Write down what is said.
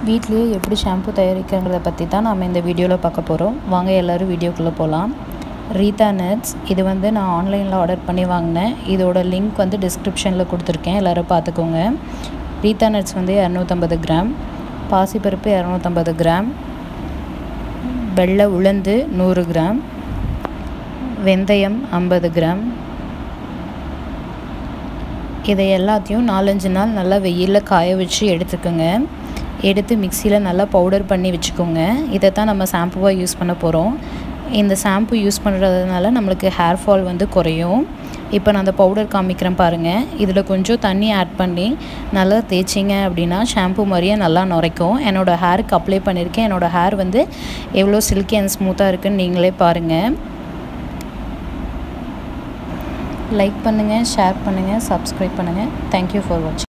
வீட்லேயே எப்படி ஷாம்பு தயாரிக்கிறங்கிறத பற்றி தான் நாம் இந்த வீடியோவில் பார்க்க போகிறோம் வாங்க எல்லோரும் வீடியோக்குள்ளே போகலாம் ரீதா நட்ஸ் இது வந்து நான் ஆன்லைனில் ஆர்டர் பண்ணி வாங்கினேன் இதோட லிங்க் வந்து டிஸ்கிரிப்ஷனில் கொடுத்துருக்கேன் எல்லோரும் பார்த்துக்கோங்க ரீதா நட்ஸ் வந்து இரநூத்தம்பது கிராம் பாசிப்பருப்பு இரநூத்தம்பது கிராம் வெள்ளை உளுந்து நூறு கிராம் வெந்தயம் ஐம்பது கிராம் இதை எல்லாத்தையும் நாலஞ்சு நாள் நல்லா வெயிலில் காய வச்சு எடுத்துக்கோங்க எடுத்து மிக்சியில் நல்லா பவுடர் பண்ணி வச்சுக்கோங்க இதை தான் நம்ம ஷாம்புவாக யூஸ் பண்ண போகிறோம் இந்த ஷாம்பு யூஸ் பண்ணுறதுனால நம்மளுக்கு ஹேர் ஃபால் வந்து குறையும் இப்போ நான் அந்த பவுடர் காமிக்கிறேன் பாருங்கள் இதில் கொஞ்சம் தண்ணி ஆட் பண்ணி நல்லா தேய்ச்சிங்க அப்படின்னா ஷாம்பு மாதிரியே நல்லா நுரைக்கும் என்னோடய ஹேருக்கு அப்ளை பண்ணியிருக்கேன் என்னோடய ஹேர் வந்து எவ்வளோ சில்கி அண்ட் ஸ்மூத்தாக இருக்குன்னு நீங்களே பாருங்கள் லைக் பண்ணுங்கள் ஷேர் பண்ணுங்கள் சப்ஸ்கிரைப் பண்ணுங்கள் தேங்க்யூ ஃபார் வாட்சிங்